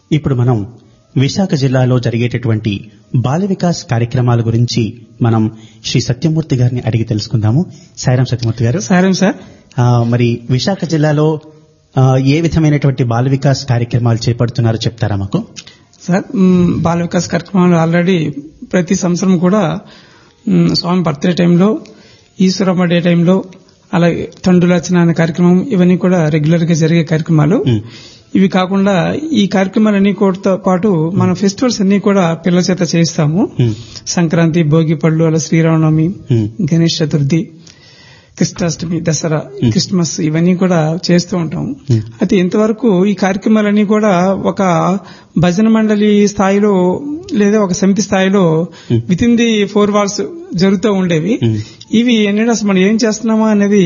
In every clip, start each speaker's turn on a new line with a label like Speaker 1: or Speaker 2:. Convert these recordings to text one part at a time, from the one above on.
Speaker 1: ఇప్పుడు మనం విశాఖ జిల్లాలో జరిగేటటువంటి బాల వికాస్ కార్యక్రమాల గురించి మనం శ్రీ సత్యమూర్తి గారిని అడిగి తెలుసుకుందాము సాయిరాం సత్యమూర్తి గారు
Speaker 2: సారం సార్
Speaker 1: ఆ, మరి విశాఖ జిల్లాలో ఆ, ఏ విధమైనటువంటి బాల వికాస్ కార్యక్రమాలు చేపడుతున్నారో చెప్తారా మాకు
Speaker 2: సార్ మ్, బాల వికాస్ కార్యక్రమాలు ఆల్రెడీ ప్రతి సంవత్సరం కూడా మ్, స్వామి బర్త్డే టైంలో ఈశ్వరమ్మ డే టైంలో అలాగే తండ్రులచన అనే కార్యక్రమం ఇవన్నీ కూడా రెగ్యులర్ గా జరిగే కార్యక్రమాలు
Speaker 1: మ్.
Speaker 2: ఇవి కాకుండా ఈ కార్యక్రమాలన్నీ కూడా పాటు మన ఫెస్టివల్స్ అన్ని కూడా పిల్లల చేత చేయిస్తాము
Speaker 1: మ్.
Speaker 2: సంక్రాంతి భోగి పళ్ళు అలా శ్రీరామనవమి
Speaker 1: మ్.
Speaker 2: గణేష్ చతుర్థి కృష్ణాష్టమి దసరా క్రిస్మస్ ఇవన్నీ కూడా చేస్తూ ఉంటాం
Speaker 1: Hmm.
Speaker 2: అయితే ఇంతవరకు ఈ కార్యక్రమాలన్నీ కూడా ఒక భజన మండలి స్థాయిలో లేదా ఒక సమితి స్థాయిలో
Speaker 1: Hmm.
Speaker 2: Within the four walls జరుగుతూ ఉండేవి
Speaker 1: Hmm.
Speaker 2: ఇవి ఏంటంటే అసలు మనం ఏం చేస్తున్నామా అనేది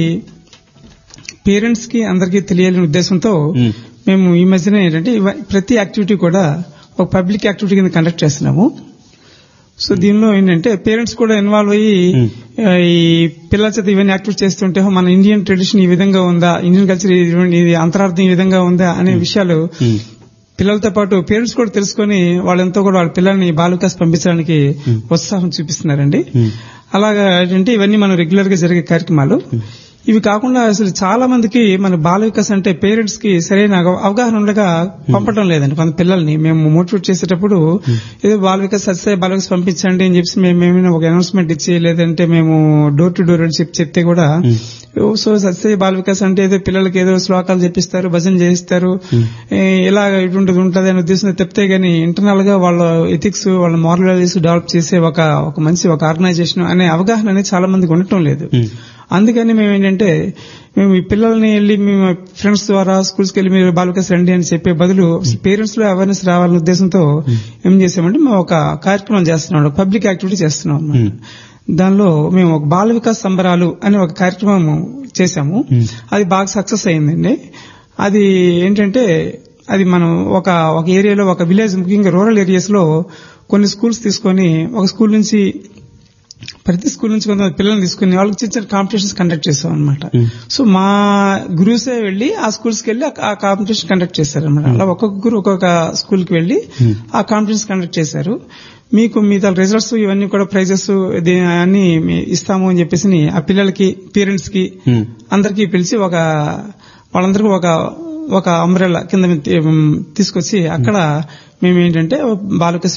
Speaker 2: పేరెంట్స్ కి అందరికీ తెలియాలనే ఉద్దేశంతో
Speaker 1: Hmm.
Speaker 2: మేము ఈ మధ్యన ఏంటంటే ఇవ- ప్రతి యాక్టివిటీ కూడా ఒక పబ్లిక్ యాక్టివిటీ కింద కండక్ట్ చేస్తున్నాము సో దీనిలో ఏంటంటే పేరెంట్స్ కూడా ఇన్వాల్వ్ అయ్యి
Speaker 1: Hmm.
Speaker 2: ఆ, ఈ పిల్లల చేత ఇవన్నీ యాక్టివిటీ చేస్తుంటే "ఓ, మన ఇండియన్ ట్రెడిషన్ ఈ విధంగా ఉందా ఇండియన్ కల్చర్ ఇది అంతరార్థం ఈ విధంగా ఉందా అనే విషయాలు
Speaker 1: మ్.
Speaker 2: పిల్లలతో పాటు పేరెంట్స్ కూడా తెలుసుకొని వాళ్ళంతా కూడా వాళ్ళ పిల్లల్ని బాలికాస్ పంపించడానికి ఉత్సాహం చూపిస్తున్నారండి
Speaker 1: మ్.
Speaker 2: అలాగా ఏంటంటే ఇవన్నీ మనం రెగ్యులర్ గా జరిగే కార్యక్రమాలు ఇవి కాకుండా అసలు చాలా మందికి మన బాల వికాస్ అంటే పేరెంట్స్ కి సరైన అవ- అవగాహన ఉండగా పంపడం లేదండి కొంత పిల్లల్ని మేము మోటివేట్ చేసేటప్పుడు ఏదో బాల వికాస్ సత్య బాల వికాస్ పంపించండి అని చెప్పి మేము ఏమైనా ఒక అనౌన్స్మెంట్ ఇచ్చి లేదంటే మేము డోర్ టు డోర్ అని చెప్పి చెప్తే కూడా ఓ, సో సత్య బాల వికాస్ అంటే ఏదో పిల్లలకి ఏదో శ్లోకాలు చెప్పిస్తారు భజన చేయిస్తారు ఏ, ఇలా ఇటువంటి ఉంటది అనే ఉద్దేశంతో చెప్తే గానీ ఇంటర్నల్ గా వాళ్ళ ఎథిక్స్ వాళ్ళ మారల్ వాల్యూస్ డెవలప్ చేసే ఒక ఒక మంచి ఒక ఆర్గనైజేషన్ అనే అవగాహన అనేది చాలా మందికి ఉండటం లేదు
Speaker 1: మ్.
Speaker 2: అందుకని మేము ఏంటంటే మేము ఈ పిల్లల్ని వెళ్ళి మేము ఫ్రెండ్స్ ద్వారా స్కూల్స్కి వెళ్ళి మీరు బాలికస్ రండి అని చెప్పే బదులు పేరెంట్స్ లో అవేర్నెస్ రావాలనే ఉద్దేశంతో ఏం చేసామంటే మేము ఒక కార్యక్రమం చేస్తున్నాం పబ్లిక్ యాక్టివిటీ చేస్తున్నాం అన్నమాట.
Speaker 1: మ్.
Speaker 2: దానిలో మేము ఒక బాల వికాస్ సంబరాలు అనే ఒక కార్యక్రమం చేశాము
Speaker 1: మ్.
Speaker 2: అది బాగా సక్సెస్ అయిందండి అది ఏంటంటే అది మనం ఒక ఒక ఏరియాలో ఒక విలేజ్ ముఖ్యంగా రూరల్ ఏరియాస్ లో కొన్ని స్కూల్స్ తీసుకొని ఒక స్కూల్ నుంచి ప్రతి స్కూల్ నుంచి కొంతమంది పిల్లల్ని తీసుకుని వాళ్ళకి చిన్న చిన్న కాంపిటీషన్స్ కండక్ట్ చేసాం అనమాట
Speaker 1: మ్.
Speaker 2: సో మా గురువుసే వెళ్లి ఆ స్కూల్స్ కి వెళ్లి ఆ- ఆ కాంపిటీషన్ కండక్ట్ చేశారు అనమాట అలా ఒక్కొక్క గురు ఒక్కొక్క స్కూల్ కి వెళ్లి
Speaker 1: మ్.
Speaker 2: ఆ కాంపిటీషన్ కండక్ట్ చేశారు మీకు మీ రిజల్ట్స్ ఇవన్నీ కూడా ప్రైజెస్ అన్ని మీ- ఇస్తాము అని చెప్పేసి ఆ పిల్లలకి పేరెంట్స్ కి
Speaker 1: మ్.
Speaker 2: అందరికీ పిలిచి ఒక వాళ్ళందరికీ ఒక ఒక అంబ్రెల్లా కింద తీ- తీసుకొచ్చి అక్కడ మేము ఏంటంటే బాలిక